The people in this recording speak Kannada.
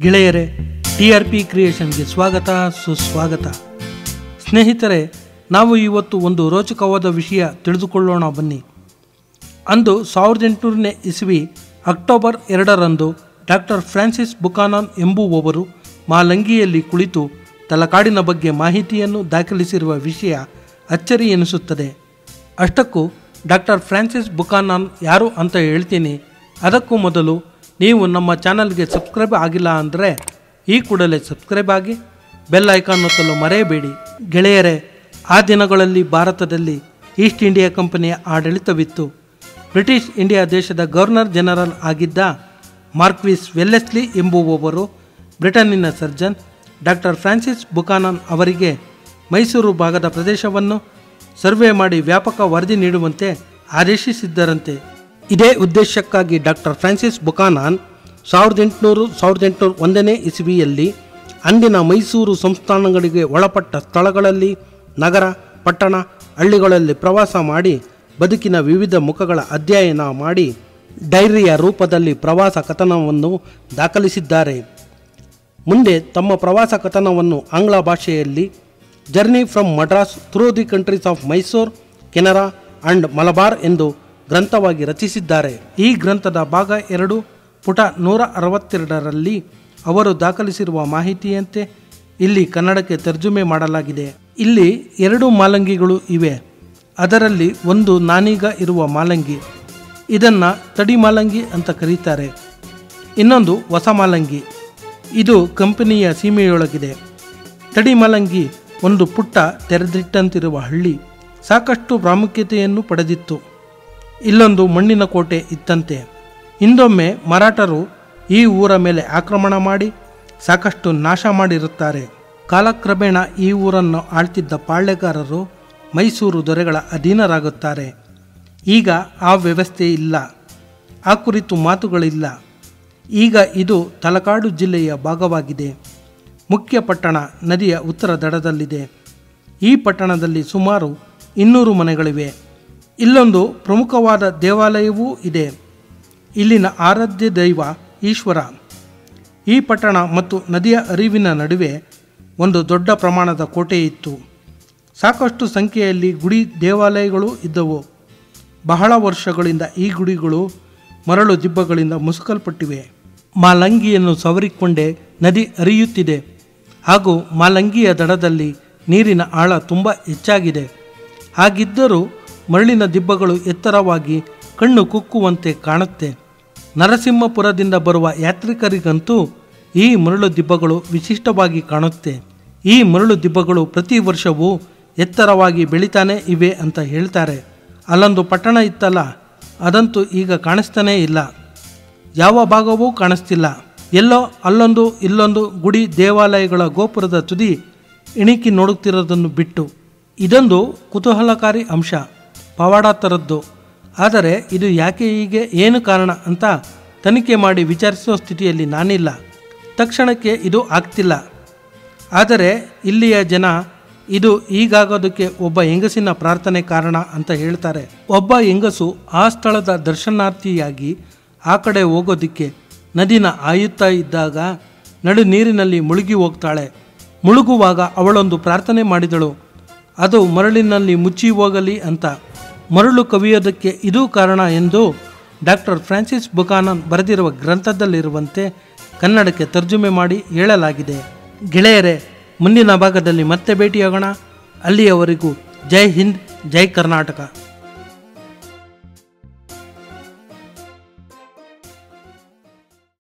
ಗೆಳೆಯರೇ ಟಿ ಆರ್ ಪಿ ಕ್ರಿಯೇಷನ್ಗೆ ಸ್ವಾಗತ ಸುಸ್ವಾಗತ ಸ್ನೇಹಿತರೆ ನಾವು ಇವತ್ತು ಒಂದು ರೋಚಕವಾದ ವಿಷಯ ತಿಳಿದುಕೊಳ್ಳೋಣ ಬನ್ನಿ ಅಂದು ಸಾವಿರದ ಎಂಟುನೂರನೇ ಇಸ್ವಿ ಅಕ್ಟೋಬರ್ ಎರಡರಂದು ಡಾಕ್ಟರ್ ಫ್ರಾನ್ಸಿಸ್ ಬುಕಾನಾನ್ ಎಂಬುವವರು ಮಾಲಂಗಿಯಲ್ಲಿ ಕುಳಿತು ತಲಕಾಡಿನ ಬಗ್ಗೆ ಮಾಹಿತಿಯನ್ನು ದಾಖಲಿಸಿರುವ ವಿಷಯ ಅಚ್ಚರಿ ಎನಿಸುತ್ತದೆ ಅಷ್ಟಕ್ಕೂ ಡಾಕ್ಟರ್ ಫ್ರಾನ್ಸಿಸ್ ಬುಕಾನಾನ್ ಯಾರು ಅಂತ ಹೇಳ್ತೀನಿ ಅದಕ್ಕೂ ಮೊದಲು ನೀವು ನಮ್ಮ ಚಾನಲ್ಗೆ ಸಬ್ಸ್ಕ್ರೈಬ್ ಆಗಿಲ್ಲ ಅಂದರೆ ಈ ಕೂಡಲೇ ಸಬ್ಸ್ಕ್ರೈಬ್ ಆಗಿ ಬೆಲ್ ಐಕಾನ್ ಒತ್ತಲು ಮರೆಯಬೇಡಿ ಗೆಳೆಯರೇ ಆ ದಿನಗಳಲ್ಲಿ ಭಾರತದಲ್ಲಿ ಈಸ್ಟ್ ಇಂಡಿಯಾ ಕಂಪನಿಯ ಆಡಳಿತವಿತ್ತು ಬ್ರಿಟಿಷ್ ಇಂಡಿಯಾ ದೇಶದ ಗವರ್ನರ್ ಜನರಲ್ ಆಗಿದ್ದ ಮಾರ್ಕ್ವಿಸ್ ವೆಲ್ಲೆಸ್ಲಿ ಎಂಬುವವರು ಬ್ರಿಟನ್ನಿನ ಸರ್ಜನ್ ಡಾಕ್ಟರ್ ಫ್ರಾನ್ಸಿಸ್ ಬುಕಾನನ್ ಅವರಿಗೆ ಮೈಸೂರು ಭಾಗದ ಪ್ರದೇಶವನ್ನು ಸರ್ವೆ ಮಾಡಿ ವ್ಯಾಪಕ ವರದಿ ನೀಡುವಂತೆ ಆದೇಶಿಸಿದ್ದರಂತೆ ಇದೇ ಉದ್ದೇಶಕ್ಕಾಗಿ ಡಾಕ್ಟರ್ ಫ್ರಾನ್ಸಿಸ್ ಬುಕಾನಾನ್ ಸಾವಿರದ ಎಂಟುನೂರು ಸಾವಿರದ ಎಂಟುನೂರ ಒಂದನೇ ಇಸವಿಯಲ್ಲಿ ಅಂದಿನ ಮೈಸೂರು ಸಂಸ್ಥಾನಗಳಿಗೆ ಒಳಪಟ್ಟ ಸ್ಥಳಗಳಲ್ಲಿ ನಗರ ಪಟ್ಟಣ ಹಳ್ಳಿಗಳಲ್ಲಿ ಪ್ರವಾಸ ಮಾಡಿ ಬದುಕಿನ ವಿವಿಧ ಮುಖಗಳ ಅಧ್ಯಯನ ಮಾಡಿ ಡೈರಿಯ ರೂಪದಲ್ಲಿ ಪ್ರವಾಸ ಕಥನವನ್ನು ದಾಖಲಿಸಿದ್ದಾರೆ ಮುಂದೆ ತಮ್ಮ ಪ್ರವಾಸ ಕಥನವನ್ನು ಆಂಗ್ಲ ಭಾಷೆಯಲ್ಲಿ journey from Madras through the countries of Mysore Canara and Malabar ಎಂದು ಗ್ರಂಥವಾಗಿ ರಚಿಸಿದ್ದಾರೆ ಈ ಗ್ರಂಥದ ಭಾಗ ಎರಡು ಪುಟ ನೂರ ಅರವತ್ತೆರಡರಲ್ಲಿ ಅವರು ದಾಖಲಿಸಿರುವ ಮಾಹಿತಿಯಂತೆ ಇಲ್ಲಿ ಕನ್ನಡಕ್ಕೆ ತರ್ಜುಮೆ ಮಾಡಲಾಗಿದೆ ಇಲ್ಲಿ ಎರಡು ಮಾಲಂಗಿಗಳು ಇವೆ ಅದರಲ್ಲಿ ಒಂದು ನಾನೀಗ ಇರುವ ಮಾಲಂಗಿ ಇದನ್ನು ತಡಿ ಮಾಲಂಗಿ ಅಂತ ಕರೀತಾರೆ ಇನ್ನೊಂದು ಹೊಸ ಮಾಲಂಗಿ ಇದು ಕಂಪನಿಯ ಸೀಮೆಯೊಳಗಿದೆ ತಡಿ ಮಾಲಂಗಿ ಒಂದು ಪುಟ್ಟ ತೆರೆದಿಟ್ಟಂತಿರುವ ಹಳ್ಳಿ ಸಾಕಷ್ಟು ಪ್ರಾಮುಖ್ಯತೆಯನ್ನು ಪಡೆದಿತ್ತು ಇಲ್ಲೊಂದು ಮಣ್ಣಿನ ಕೋಟೆ ಇತ್ತಂತೆ ಹಿಂದೊಮ್ಮೆ ಮರಾಠರು ಈ ಊರ ಮೇಲೆ ಆಕ್ರಮಣ ಮಾಡಿ ಸಾಕಷ್ಟು ನಾಶ ಮಾಡಿರುತ್ತಾರೆ ಕಾಲಕ್ರಮೇಣ ಈ ಊರನ್ನು ಆಳ್ತಿದ್ದ ಪಾಳ್ಯಗಾರರು ಮೈಸೂರು ದೊರೆಗಳ ಅಧೀನರಾಗುತ್ತಾರೆ ಈಗ ಆ ವ್ಯವಸ್ಥೆ ಇಲ್ಲ ಆ ಕುರಿತು ಮಾತುಗಳಿಲ್ಲ ಈಗ ಇದು ತಲಕಾಡು ಜಿಲ್ಲೆಯ ಭಾಗವಾಗಿದೆ ಮುಖ್ಯ ಪಟ್ಟಣ ನದಿಯ ಉತ್ತರ ದಡದಲ್ಲಿದೆ ಈ ಪಟ್ಟಣದಲ್ಲಿ ಸುಮಾರು ಇನ್ನೂರು ಮನೆಗಳಿವೆ ಇಲ್ಲೊಂದು ಪ್ರಮುಖವಾದ ದೇವಾಲಯವೂ ಇದೆ ಇಲ್ಲಿನ ಆರಾಧ್ಯ ದೈವ ಈಶ್ವರ ಈ ಪಟ್ಟಣ ಮತ್ತು ನದಿಯ ಅರಿವಿನ ನಡುವೆ ಒಂದು ದೊಡ್ಡ ಪ್ರಮಾಣದ ಕೋಟೆ ಇತ್ತು ಸಾಕಷ್ಟು ಸಂಖ್ಯೆಯಲ್ಲಿ ಗುಡಿ ದೇವಾಲಯಗಳು ಇದ್ದವು ಬಹಳ ವರ್ಷಗಳಿಂದ ಈ ಗುಡಿಗಳು ಮರಳು ದಿಬ್ಬಗಳಿಂದ ಮುಸುಕಲ್ಪಟ್ಟಿವೆ ಮಾಲಂಗಿಯನ್ನು ಸವರಿಕೊಂಡೇ ನದಿ ಹರಿಯುತ್ತಿದೆ ಹಾಗೂ ಮಾಲಂಗಿಯ ದಡದಲ್ಲಿ ನೀರಿನ ಆಳ ತುಂಬ ಹೆಚ್ಚಾಗಿದೆ ಹಾಗಿದ್ದರೂ ಮರಳಿನ ದಿಬ್ಬಗಳು ಎತ್ತರವಾಗಿ ಕಣ್ಣು ಕುಕ್ಕುವಂತೆ ಕಾಣುತ್ತೆ ನರಸಿಂಹಪುರದಿಂದ ಬರುವ ಯಾತ್ರಿಕರಿಗಂತೂ ಈ ಮರಳು ದಿಬ್ಬಗಳು ವಿಶಿಷ್ಟವಾಗಿ ಕಾಣುತ್ತೆ ಈ ಮರಳು ದಿಬ್ಬಗಳು ಪ್ರತಿ ವರ್ಷವೂ ಎತ್ತರವಾಗಿ ಬೆಳಿತಾನೆ ಇವೆ ಅಂತ ಹೇಳ್ತಾರೆ ಅಲ್ಲೊಂದು ಪಟ್ಟಣ ಇತ್ತಲ್ಲ ಅದಂತೂ ಈಗ ಕಾಣಿಸ್ತಾನೇ ಇಲ್ಲ ಯಾವ ಭಾಗವೂ ಕಾಣಿಸ್ತಿಲ್ಲ ಎಲ್ಲೋ ಅಲ್ಲೊಂದು ಇಲ್ಲೊಂದು ಗುಡಿ ದೇವಾಲಯಗಳ ಗೋಪುರದ ತುದಿ ಇಣಿಕಿ ನೋಡುತ್ತಿರೋದನ್ನು ಬಿಟ್ಟು ಇದೊಂದು ಕುತೂಹಲಕಾರಿ ಅಂಶ ಪವಾಡ ಥರದ್ದು ಆದರೆ ಇದು ಯಾಕೆ ಹೀಗೆ ಏನು ಕಾರಣ ಅಂತ ತನಿಖೆ ಮಾಡಿ ವಿಚಾರಿಸುವ ಸ್ಥಿತಿಯಲ್ಲಿ ನಾನಿಲ್ಲ ತಕ್ಷಣಕ್ಕೆ ಇದು ಆಗ್ತಿಲ್ಲ ಆದರೆ ಇಲ್ಲಿಯ ಜನ ಇದು ಹೀಗಾಗೋದಕ್ಕೆ ಒಬ್ಬ ಹೆಂಗಸಿನ ಪ್ರಾರ್ಥನೆ ಕಾರಣ ಅಂತ ಹೇಳ್ತಾರೆ ಒಬ್ಬ ಹೆಂಗಸು ಆ ಸ್ಥಳದ ದರ್ಶನಾರ್ಥಿಯಾಗಿ ಆ ಕಡೆ ಹೋಗೋದಕ್ಕೆ ನದಿನ ಆಯುತ್ತಾ ಇದ್ದಾಗ ನಡು ನೀರಿನಲ್ಲಿ ಮುಳುಗಿ ಹೋಗ್ತಾಳೆ ಮುಳುಗುವಾಗ ಅವಳೊಂದು ಪ್ರಾರ್ಥನೆ ಮಾಡಿದಳು ಅದು ಮರಳಿನಲ್ಲಿ ಮುಚ್ಚಿ ಹೋಗಲಿ ಅಂತ ಮರಳು ಕವಿಯೋದಕ್ಕೆ ಇದೂ ಕಾರಣ ಎಂದು ಡಾಕ್ಟರ್ ಫ್ರಾನ್ಸಿಸ್ ಬುಕಾನನ್ ಬರೆದಿರುವ ಗ್ರಂಥದಲ್ಲಿರುವಂತೆ ಕನ್ನಡಕ್ಕೆ ತರ್ಜುಮೆ ಮಾಡಿ ಹೇಳಲಾಗಿದೆ ಗೆಳೆಯರೇ ಮುಂದಿನ ಭಾಗದಲ್ಲಿ ಮತ್ತೆ ಭೇಟಿಯಾಗೋಣ ಅಲ್ಲಿಯವರೆಗೂ ಜೈ ಹಿಂದ್ ಜೈ ಕರ್ನಾಟಕ